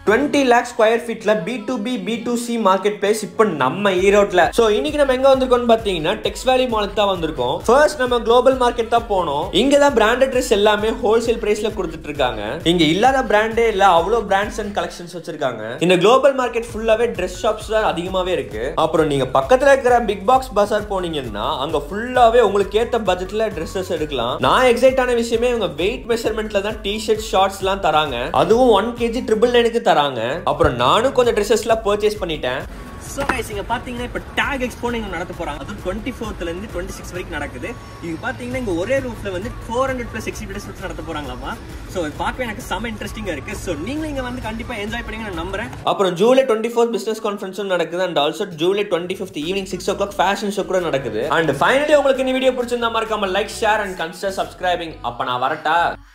twenty lakh square ஃபீட்ல B to B B to C market place இப்போ நம்ம ஈரோட்ல சோ இன்னைக்கு நம்ம எங்க வந்திருக்கோம்னு பாத்தீங்கன்னா டெக்ஸ் வேலி மாலுக்கு தான் வந்திருக்கோம் ஃபர்ஸ்ட் நம்ம குளோபல் மார்க்கெட் தான் போனோம் இங்க தான் பிராண்டட் ட்ரெஸ் எல்லாமே ஹோல்சேல் பிரைஸ்ல கொடுத்துட்டு இருக்காங்க இங்க இல்லாத பிராண்டே இல்ல அவ்வளவு பிராண்ட்ஸ் அண்ட் கலெக்ஷன்ஸ் வச்சிருக்காங்க இந்த குளோபல் மார்க்கெட் ஃபுல்லாவே ட்ரெஸ் ஷாப்ஸ் தான் அதிகமாவே இருக்கு அப்புறம் நீங்க பக்கத்துல இருக்கிற பிக் பாக்ஸ் பசார் போனீங்கன்னா அங்க ஃபுல்லாவே உங்களுக்கு ஏத்த பட்ஜெட்ல ட்ரெஸ்ஸஸ் எடுக்கலாம் நான் எக்ஸைட் ஆன விஷயமே இவங்க வெயிட் மெஷர்மெண்ட்ல தான் டி ஷர்ட் ஷார்ட்ஸ் எல்லாம் தராங்க அதுவும் ஒன் கேஜி ட்ரிபிள் நைனுக்கு தராங்க அப்புறம் நானும் கொஞ்சம் ட்ரெஸ்ஸஸ்லாம் பர்ச்சேஸ் பண்ணிட்டேன் ஸோ கைஸ் இங்கே பார்த்தீங்கன்னா இப்போ டேக் எக்ஸ்போ இங்கே நடத்த போகிறாங்க அதுவும் டுவெண்ட்டி ஃபோர்த்லேருந்து டுவெண்ட்டி சிக்ஸ் வரைக்கும் நடக்குது இங்கே பார்த்தீங்கன்னா இங்கே ஒரே ரூஃபில் வந்து ஃபோர் ஹண்ட்ரட் ப்ளஸ் எக்ஸிபிட்டர்ஸ் வச்சு நடத்த போகிறாங்களாமா ஸோ பார்க்க எனக்கு செம்ம இன்ட்ரெஸ்டிங்காக இருக்குது ஸோ நீங்களும் இங்கே வந்து கண்டிப்பாக என்ஜாய் பண்ணி நான் நம்புறேன் அப்புறம் ஜூலை டுவெண்ட்டி ஃபோர் பிசினஸ் கான்ஃபரன்ஸும் நடக்குது and also July twenty fifth evening six o'clock fashion show கூட நடக்குது அண்ட் ஃபைனலி உங்களுக்கு இந்த வீடியோ பிடிச்சிருந்தா மறக்காம like share and consider subscribing அப்ப நான் வரட்டா